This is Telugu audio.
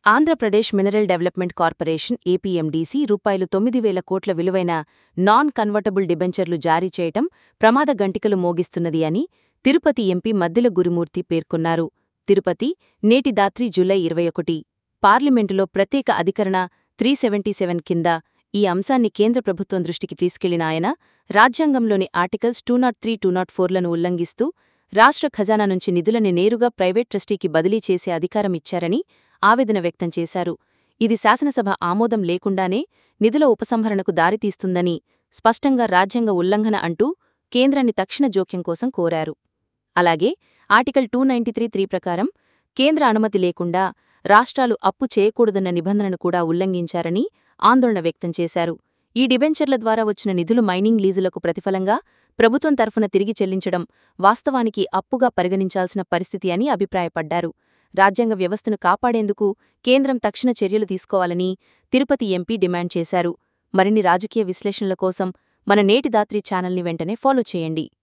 Andhra Pradesh mineral development corporation APMDC రూపాయలు తొమ్మిది వేల కోట్ల విలువైన నాన్ కన్వర్టబుల్ డిబెంచర్లు జారీ చేయటం ప్రమాద గంటికలు మోగిస్తున్నది అని తిరుపతి ఎంపీ మద్దెల గురుమూర్తి పేర్కొన్నారు తిరుపతి నేటి దాత్రి జూలై ఇరవై ఒకటి పార్లమెంటులో ప్రత్యేక అధికరణ త్రీ సెవెంటీ సెవెన్ కింద ఈ అంశాన్ని కేంద్ర ప్రభుత్వం దృష్టికి తీసుకెళ్లిన ఆయన రాజ్యాంగంలోని articles two nought three two nought ఫోర్లను ఉల్లంఘిస్తూ రాష్ట్ర ఖజానా నుంచి నిధులని నేరుగా ప్రైవేట్ ట్రస్టీకి బదిలీ చేసే అధికారం ఇచ్చారని ఆవేదన వ్యక్తం చేశారు ఇది శాసనసభ ఆమోదం లేకుండానే నిధుల ఉపసంహరణకు దారితీస్తుందని స్పష్టంగా రాజ్యాంగ ఉల్లంఘన అంటూ కేంద్రాన్ని తక్షణ జోక్యం కోసం కోరారు అలాగే article two ninety three three ప్రకారం కేంద్ర అనుమతి లేకుండా రాష్ట్రాలు అప్పు చేయకూడదన్న నిబంధనను కూడా ఉల్లంఘించారని ఆందోళన వ్యక్తం చేశారు ఈ డిబెంచర్ల ద్వారా వచ్చిన నిధులు మైనింగ్ లీజులకు ప్రతిఫలంగా ప్రభుత్వం తరఫున తిరిగి చెల్లించడం వాస్తవానికి అప్పుగా పరిగణించాల్సిన పరిస్థితి అని అభిప్రాయపడ్డారు రాజ్యాంగ వ్యవస్థను కాపాడేందుకు కేంద్రం తక్షణ చర్యలు తీసుకోవాలని తిరుపతి ఎంపీ డిమాండ్ చేశారు మరిన్ని రాజకీయ విశ్లేషణల కోసం మన నేటి దాత్రి ఛానల్ని వెంటనే ఫాలో చేయండి